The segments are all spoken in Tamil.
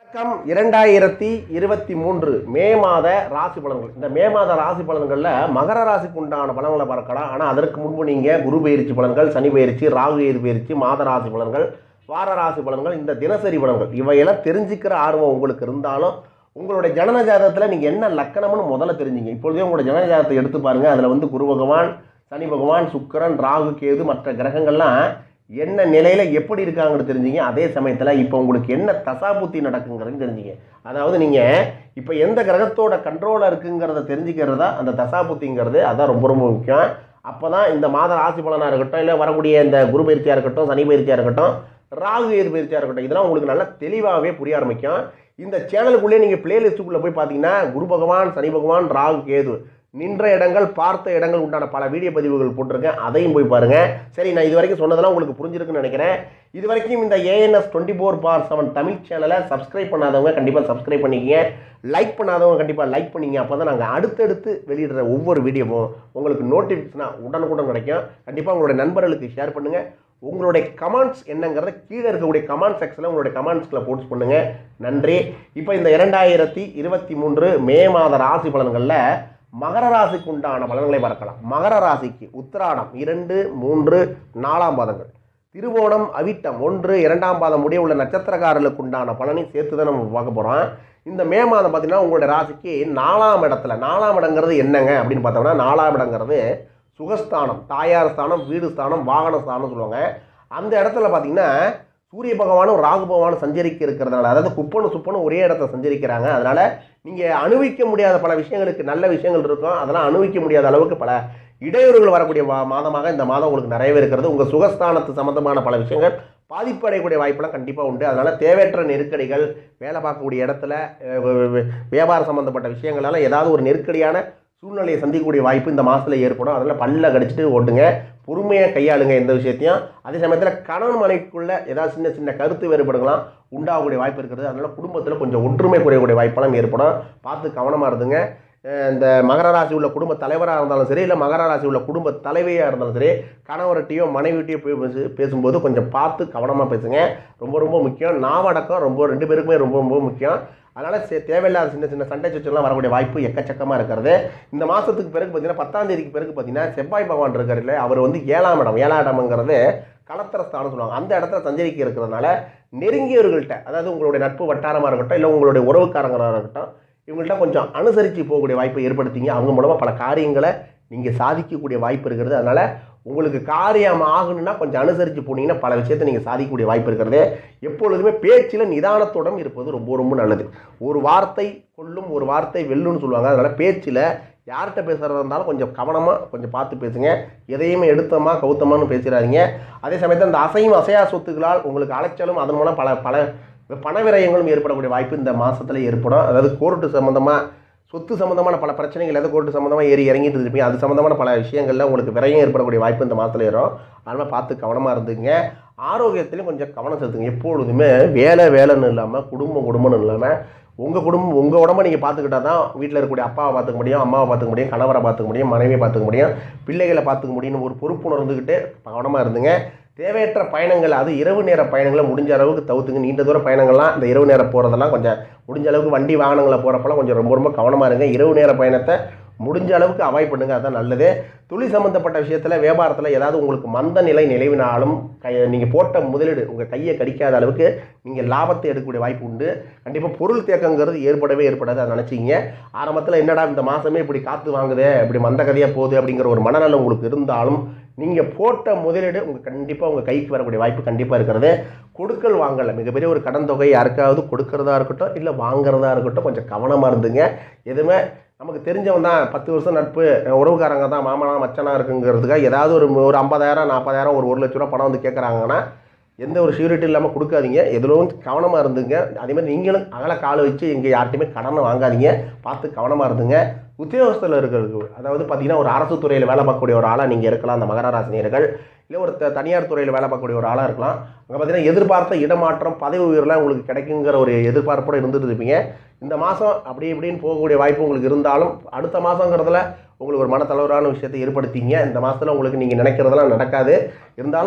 வணக்கம் இரண்டாயிரத்தி இருபத்தி மூன்று மே மாத ராசி பலன்கள் இந்த மே மாத ராசி பலன்களில் மகர ராசிக்கு உண்டான பலன்களை பார்க்கலாம் ஆனால் அதற்கு முன்பு நீங்கள் குரு பயிற்சி பலன்கள் சனி பயிற்சி ராகு ஏது பயிற்சி மாத ராசி பலன்கள் வார ராசி பலன்கள் இந்த தினசரி பலன்கள் இவையெல்லாம் தெரிஞ்சுக்கிற ஆர்வம் உங்களுக்கு இருந்தாலும் உங்களுடைய ஜனன ஜாதகத்தில் நீங்கள் என்ன லக்கணம்னு முதல்ல தெரிஞ்சுங்க இப்பொழுதே உங்களோட ஜனன ஜாதகத்தை எடுத்து பாருங்கள் அதில் வந்து குரு பகவான் சனி பகவான் சுக்கிரன் ராகு கேது மற்ற கிரகங்கள்லாம் என்ன நிலையில் எப்படி இருக்காங்கன்னு தெரிஞ்சுங்க அதே சமயத்தில் இப்போ உங்களுக்கு என்ன தசாபுத்தி நடக்குங்கிறது தெரிஞ்சுங்க அதாவது நீங்கள் இப்போ எந்த கிரகத்தோட கண்ட்ரோலில் இருக்குங்கிறத தெரிஞ்சுக்கிறதா அந்த தசாபுத்திங்கிறது அதான் ரொம்ப ரொம்ப முக்கியம் அப்போ தான் இந்த மாத ராசி பலனாக இருக்கட்டும் இல்லை வரக்கூடிய இந்த குரு பயிற்சியாக இருக்கட்டும் சனி பயிற்சியாக இருக்கட்டும் ராகு ஏது பயிற்சியாக இருக்கட்டும் இதெல்லாம் உங்களுக்கு நல்லா தெளிவாகவே புரிய ஆரம்பிக்கும் இந்த சேனலுக்குள்ளே நீங்கள் பிளேலிஸ்ட்டுக்குள்ளே போய் பார்த்தீங்கன்னா குரு பகவான் சனி பகவான் ராகு கேது நின்ற இடங்கள் பார்த்த இடங்கள் உண்டான பல வீடியோ பதிவுகள் போட்டிருக்கேன் அதையும் போய் பாருங்கள் சரி நான் இது வரைக்கும் சொன்னதெல்லாம் உங்களுக்கு புரிஞ்சிருக்குன்னு நினைக்கிறேன் இது வரைக்கும் இந்த ANS twenty four by seven Tamil சேனலை சப்ஸ்கிரைப் பண்ணாதவங்க கண்டிப்பாக சப்ஸ்கிரைப் பண்ணிக்கங்க லைக் பண்ணாதவங்க கண்டிப்பாக லைக் பண்ணிங்க அப்போ தான் நாங்கள் அடுத்தடுத்து வெளியிடுற ஒவ்வொரு வீடியோவும் உங்களுக்கு நோட்டிஃபிகேஷனாக உடனுக்குடன் கிடைக்கும் கண்டிப்பாக உங்களுடைய நண்பர்களுக்கு ஷேர் பண்ணுங்கள் உங்களுடைய கமெண்ட்ஸ் என்னங்கிறத கீழே இருக்கக்கூடிய கமெண்ட் செக்ஷனில் உங்களுடைய கமெண்ட்ஸில் போஸ்ட் பண்ணுங்கள் நன்றி இப்போ இந்த இரண்டாயிரத்தி இருபத்தி மூன்று மே மாத ராசி பலன்களில் மகர ராசிக்கு உண்டான பலன்களை பார்க்கலாம் மகர ராசிக்கு உத்திராடம் இரண்டு மூன்று நாலாம் பாதங்கள் திருவோணம் அவிட்டம் ஒன்று இரண்டாம் பாதம் முடிய உள்ள நட்சத்திரக்காரர்களுக்கு உண்டான பலனை சேர்த்து தான் நம்ம பார்க்க போகிறோம் இந்த மே மாதம் பார்த்தீங்கன்னா உங்களுடைய ராசிக்கு நாலாம் இடத்துல நாலாம் இடங்கிறது என்னங்க அப்படின்னு பார்த்தோம்னா நாலாம் இடங்கிறது சுகஸ்தானம் தாயார் ஸ்தானம் வீடு ஸ்தானம் வாகன ஸ்தானம் சொல்லுவாங்க அந்த இடத்துல பார்த்தீங்கன்னா சூரிய பகவானும் ராகு பகவானும் சஞ்சரிக்க இருக்கிறதுனால அதாவது குப்பனும் சுப்பனும் ஒரே இடத்த சஞ்சரிக்கிறாங்க அதனால் நீங்கள் அணுவிக்க முடியாத பல விஷயங்களுக்கு நல்ல விஷயங்கள் இருக்கும் அதெல்லாம் அணுவிக்க முடியாத அளவுக்கு பல இடையூறுகள் வரக்கூடிய மா- மாதமாக இந்த மாதம் உங்களுக்கு நிறையவே இருக்கிறது உங்கள் சுகஸ்தானத்து சம்பந்தமான பல விஷயங்கள் பாதிப்பு அடையக்கூடிய வாய்ப்பெல்லாம் கண்டிப்பாக உண்டு அதனால் தேவையற்ற நெருக்கடிகள் வேலை பார்க்கக்கூடிய இடத்துல அஹ், வே- வே- வியாபாரம் சம்மந்தப்பட்ட விஷயங்களால ஏதாவது ஒரு நெருக்கடியான சூழ்நிலையை சந்திக்கக்கூடிய வாய்ப்பு இந்த மாதத்தில் ஏற்படும் அதனால் பல்ல கடிச்சிட்டு ஓட்டுங்க பொறுமையாக கையாளுங்க எந்த விஷயத்தையும் அதே சமயத்தில் கணவன் மனைவிக்குள்ள ஏதாவது சின்ன சின்ன கருத்து வேறுபாடுகளாம் உண்டாகக்கூடிய வாய்ப்பு இருக்கிறது அதனால் குடும்பத்தில் கொஞ்சம் ஒற்றுமை குறையக்கூடிய வாய்ப்பெல்லாம் ஏற்படும் பார்த்து கவனமாக இருந்துங்க அஹ் இந்த மகர ராசி உள்ள குடும்ப தலைவராக இருந்தாலும் சரி இல்லை மகர ராசி உள்ள குடும்ப தலைவியாக இருந்தாலும் சரி கணவர்கிட்டையோ மனைவிட்டையோ போய் பேசு பேசும்போது கொஞ்சம் பார்த்து கவனமாக பேசுங்க ரொம்ப ரொம்ப முக்கியம் நாவடக்கம் ரொம்ப ரெண்டு பேருக்குமே ரொம்ப ரொம்ப முக்கியம் அதனால் சே தேவையில்லாத சின்ன சின்ன சண்டை சச்சரவுலாம் வரக்கூடிய வாய்ப்பு எக்கச்சக்கமாக இருக்கிறது இந்த மாதத்துக்கு பிறகு பார்த்தீங்கன்னா பத்தாம் தேதிக்கு பிறகு பார்த்தீங்கன்னா செவ்வாய் பகவான் இருக்கார் இல்லை அவர் வந்து ஏழாம் இடம் ஏழாம் இடம்ங்கிறது களத்திர ஸ்தானம் சொல்லுவாங்க அந்த இடத்துல சஞ்சரிக்க இருக்கிறதுனால நெருங்கியவர்கள்ட்ட அதாவது உங்களுடைய நட்பு வட்டாரமாக இருக்கட்டும் இல்லை உங்களுடைய உறவுக்காரங்களாக இருக்கட்டும் இவங்கள்ட்ட கொஞ்சம் அனுசரித்து போகக்கூடிய வாய்ப்பை ஏற்படுத்திங்க அவங்க மூலமாக பல காரியங்களை நீங்கள் சாதிக்கக்கூடிய வாய்ப்பு இருக்கிறது அதனால் உங்களுக்கு காரியம் ஆகணும்னா கொஞ்சம் அனுசரித்து போனீங்கன்னா பல விஷயத்தை நீங்கள் சாதிக்கக்கூடிய வாய்ப்பு இருக்கிறது எப்பொழுதுமே பேச்சில் நிதானத்துடன் இருப்பது ரொம்ப ரொம்ப நல்லது ஒரு வார்த்தை கொல்லும் ஒரு வார்த்தை வெல்லும்னு சொல்லுவாங்க அதனால் பேச்சில் யார்கிட்ட பேசுகிறதா இருந்தாலும் கொஞ்சம் கவனமாக கொஞ்சம் பார்த்து பேசுங்க எதையுமே எடுத்தமா கவுத்தமான்னு பேசிடாதீங்க அதே சமயத்தில் அந்த அசையும் அசையா சொத்துக்களால் உங்களுக்கு அலைச்சலும் அதன் மூலம் பல பல பண விரயங்களும் ஏற்படக்கூடிய வாய்ப்பு இந்த மாதத்தில் ஏற்படும் அதாவது கோர்ட்டு சம்மந்தமாக சொத்து சம்மந்தமான பல பிரச்சனைகள் ஏதாவது கோர்ட்டு சம்மந்தமாக ஏறி இறங்கிட்டு இருப்பீங்க அது சம்மந்தமான பல விஷயங்களில் உங்களுக்கு விரயம் ஏற்படக்கூடிய வாய்ப்பு இந்த மாதத்தில் ஏறும் அதனால் பார்த்து கவனமாக இருந்துங்க ஆரோக்கியத்திலையும் கொஞ்சம் கவனம் செலுத்துங்க எப்பொழுதுமே வேலை வேலைன்னு இல்லாமல் குடும்பம் குடும்பம்னு இல்லாமல் உங்கள் குடும்பம் உங்கள் உடம்ப நீங்கள் பார்த்துக்கிட்டா தான் வீட்டில் இருக்கக்கூடிய அப்பாவை பார்த்துக்க முடியும் அம்மாவை பார்த்துக்க முடியும் கணவரை பார்த்துக்க முடியும் மனைவியை பார்த்துக்க முடியும் பிள்ளைகளை பார்த்துக்க முடியும்னு ஒரு பொறுப்புணர்ந்துக்கிட்டு கவனமாக இருந்துங்க தேவையற்ற பயணங்கள் அது இரவு நேர பயணங்களை முடிஞ்ச அளவுக்கு தவிர்த்துங்க நீண்ட தூர பயணங்கள்லாம் இந்த இரவு நேரம் போகிறதெல்லாம் கொஞ்சம் முடிஞ்ச அளவுக்கு வண்டி வாகனங்களை போகிறப்பெல்லாம் கொஞ்சம் ரொம்ப ரொம்ப கவனமாக இருங்க இரவு நேர பயணத்தை முடிஞ்ச அளவுக்கு அவாய்ட் பண்ணுங்க அதான் நல்லது தொழில் சம்மந்தப்பட்ட விஷயத்தில் வியாபாரத்தில் ஏதாவது உங்களுக்கு மந்த நிலை நிலவினாலும் கை நீங்கள் போட்ட முதலீடு உங்கள் கையை கடிக்காத அளவுக்கு நீங்கள் லாபத்தை எடுக்கக்கூடிய வாய்ப்பு உண்டு கண்டிப்பாக பொருள் தேக்கங்கிறது ஏற்படவே ஏற்படாது அதை நினச்சிங்க ஆரம்பத்தில் என்னடா இந்த மாதமே இப்படி காற்று வாங்குதே இப்படி மந்த கதையாக போகுது அப்படிங்கிற ஒரு மனநலம் உங்களுக்கு இருந்தாலும் நீங்கள் போட்ட முதலீடு உங்கள் கண்டிப்பாக உங்கள் கைக்கு வரக்கூடிய வாய்ப்பு கண்டிப்பாக இருக்கிறது கொடுக்கல் வாங்கல மிகப்பெரிய ஒரு கடன் தொகை யாருக்காவது கொடுக்கறதா இருக்கட்டும் இல்லை வாங்குறதா இருக்கட்டும் கொஞ்சம் கவனமாக இருந்துங்க எதுவுமே நமக்கு தெரிஞ்சவன் தான் பத்து வருஷம் நட்பு உறவுக்காரங்க தான் மாமனா மச்சனா இருக்குங்கிறதுக்காக ஏதாவது ஒரு ஒரு ஐம்பதாயிரம் நாற்பதாயிரம் ஒரு ஒரு லட்ச ரூபா பணம் வந்து கேட்குறாங்கன்னா எந்த ஒரு ஷூரிட்டி இல்லாமல் கொடுக்காதீங்க எதிலும் கவனமாக இருந்துங்க அதே மாதிரி நீங்களும் அகல காலை வச்சு இங்கே யார்ட்டையுமே கடனை வாங்காதீங்க பார்த்து கவனமாக இருந்துங்க உத்தியோகஸ்தில் இருக்கிறது அதாவது பார்த்தீங்கன்னா ஒரு அரசு துறையில் வேலை பார்க்கக்கூடிய ஒரு ஆளாக நீங்கள் இருக்கலாம் அந்த மகர ராசினியர்கள் இல்லை ஒரு த- தனியார் துறையில் வேலை பார்க்கக்கூடிய ஒரு ஆளாக இருக்கலாம் அங்கே பார்த்தீங்கன்னா எதிர்பார்த்த இடமாற்றம் பதவி உயர்லாம் உங்களுக்கு கிடைக்குங்கிற ஒரு எதிர்பார்ப்போடு இருந்துட்டு இருப்பீங்க இந்த மாதம் அப்படி இப்படின்னு போகக்கூடிய வாய்ப்பு உங்களுக்கு இருந்தாலும் அடுத்த மாதங்கிறதுல உங்களுக்கு ஒரு மனத்தளவரான விஷயத்தை ஏற்படுத்திங்க இந்த மாதத்தில் உங்களுக்கு நீங்கள் நினைக்கிறதெல்லாம் நடக்காது இருந்தாலும்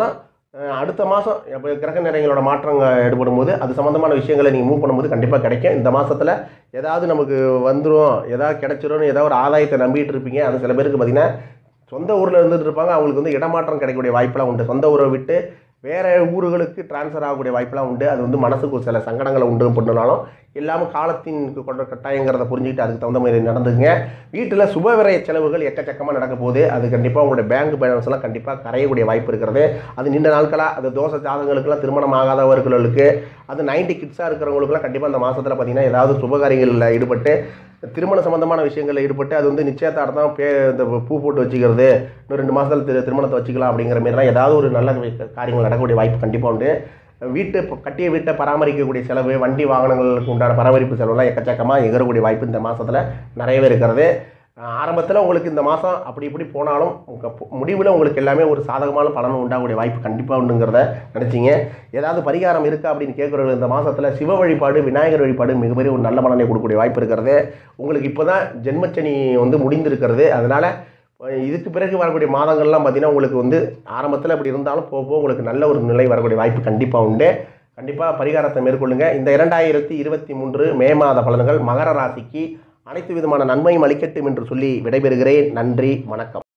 அஹ் அடுத்த மாதம் இப்போ கிரக நிறைகளோட மாற்றங்கள் ஈடுபடும் போது அது சம்மந்தமான விஷயங்களை நீங்கள் மூவ் பண்ணும்போது கண்டிப்பாக கிடைக்கும் இந்த மாதத்தில் ஏதாவது நமக்கு வந்துடும் ஏதாவது கிடைச்சிரும் ஏதாவது ஒரு ஆதாயத்தை நம்பிட்டு இருப்பீங்க அது சில பேருக்கு பார்த்தீங்கன்னா சொந்த ஊரில் இருந்துட்டு இருப்பாங்க அவங்களுக்கு வந்து இடமாற்றம் கிடைக்கக்கூடிய வாய்ப்பெல்லாம் உண்டு சொந்த ஊரை விட்டு வேறு ஊர்களுக்கு ட்ரான்ஸ்ஃபர் ஆகக்கூடிய வாய்ப்பெல்லாம் உண்டு அது வந்து மனசுக்கு ஒரு சில சங்கடங்களை உண்டு பண்ணாலும் எல்லாமே காலத்தின் கொண்ட கட்டாயங்கிறத புரிஞ்சுக்கிட்டு அதுக்கு தகுந்த மாதிரி நடந்துங்க வீட்டில் சுப விரய செலவுகள் எக்கச்சக்கமாக நடக்க போகுது அது கண்டிப்பாக உங்களுடைய பேங்க் பேலன்ஸ்லாம் கண்டிப்பாக கரையக்கூடிய வாய்ப்பு இருக்கிறது அது நீண்ட நாட்களாக அது தோசை ஜாதகங்களுக்குலாம் திருமணம் ஆகாதவர்களுக்கு அது நைன்டி கிட்ஸாக இருக்கிறவங்களுக்குலாம் கண்டிப்பாக அந்த மாதத்தில் பார்த்தீங்கன்னா ஏதாவது சுபகாரியங்களில் ஈடுபட்டு திருமண சம்பந்தமான விஷயங்களில் ஈடுபட்டு அது வந்து நிச்சயதார்த்தம் பே இந்த பூ போட்டு வச்சுக்கிறது இன்னும் ரெண்டு மாதத்தில் திரு திருமணத்தை வச்சுக்கலாம் அப்படிங்கிற மாதிரிலாம் ஏதாவது ஒரு நல்ல வி- காரியங்கள் நடக்கக்கூடிய வாய்ப்பு கண்டிப்பாக உண்டு வீட்டு இப்போ கட்டிய வீட்டை பராமரிக்கக்கூடிய செலவு வண்டி வாகனங்களுக்கு உண்டான பராமரிப்பு செலவுலாம் எக்கச்சக்கமாக எகரக்கூடிய வாய்ப்பு இந்த மாதத்தில் நிறையவே இருக்கிறது ஆரம்பத்தில் உங்களுக்கு இந்த மாதம் அப்படி இப்படி போனாலும் உங்கள் முடிவில் உங்களுக்கு எல்லாமே ஒரு சாதகமான பலன் உண்டாகக்கூடிய வாய்ப்பு கண்டிப்பாக உண்டுங்கிறத நினச்சிங்க ஏதாவது பரிகாரம் இருக்கா அப்படின்னு கேட்குறவங்க இந்த மாதத்தில் சிவ வழிபாடு விநாயகர் வழிபாடு மிகப்பெரிய ஒரு நல்ல பலனை கொடுக்கக்கூடிய வாய்ப்பு இருக்கிறது உங்களுக்கு இப்போ தான் ஜென்மச்சனி வந்து முடிந்திருக்கிறது அதனால் இதுக்கு பிறகு வரக்கூடிய மாதங்கள்லாம் பார்த்தீங்கன்னா உங்களுக்கு வந்து ஆரம்பத்தில் அப்படி இருந்தாலும் போக போக உங்களுக்கு நல்ல ஒரு நிலை வரக்கூடிய வாய்ப்பு கண்டிப்பாக உண்டு கண்டிப்பாக பரிகாரத்தை மேற்கொள்ளுங்க இந்த இரண்டாயிரத்தி இருபத்தி மூன்று மே மாத பலன்கள் மகர ராசிக்கு அனைத்து விதமான நன்மையும் அளிக்கட்டும் என்று சொல்லி விடைபெறுகிறேன் நன்றி வணக்கம்